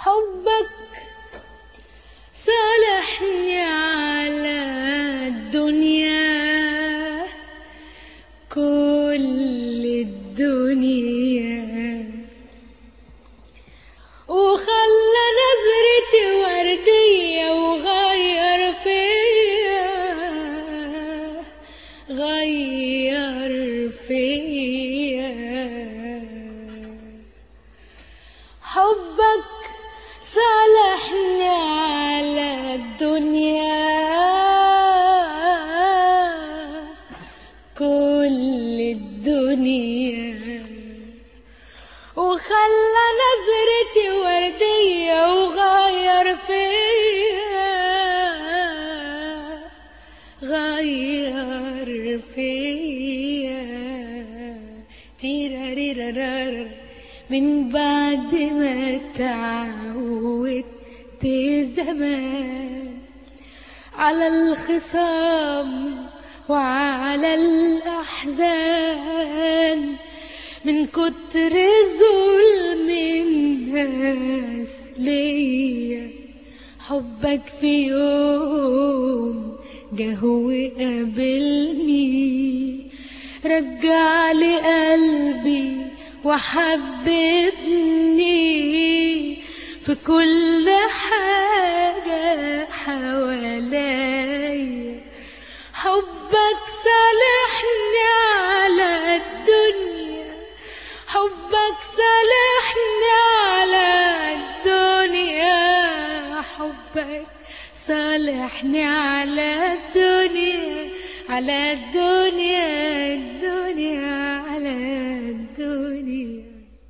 حبك صالحني على الدنيا كل الدنيا وخلى نظرتي وردية وغير فيا غير فيا حبك صالحني على الدنيا كل الدنيا وخلى نظرتي وردية وغير فيا غير فيا تيراريرارار من بعد ما تعودت زمان على الخصام وعلى الأحزان من كتر ظلم الناس ليا حبك في يوم جه وقابلني رجع لي قلبي وحببني في كل حاجة حواليا حبك صالحني على الدنيا حبك صالحني على الدنيا حبك صالحني على الدنيا على الدنيا الدنيا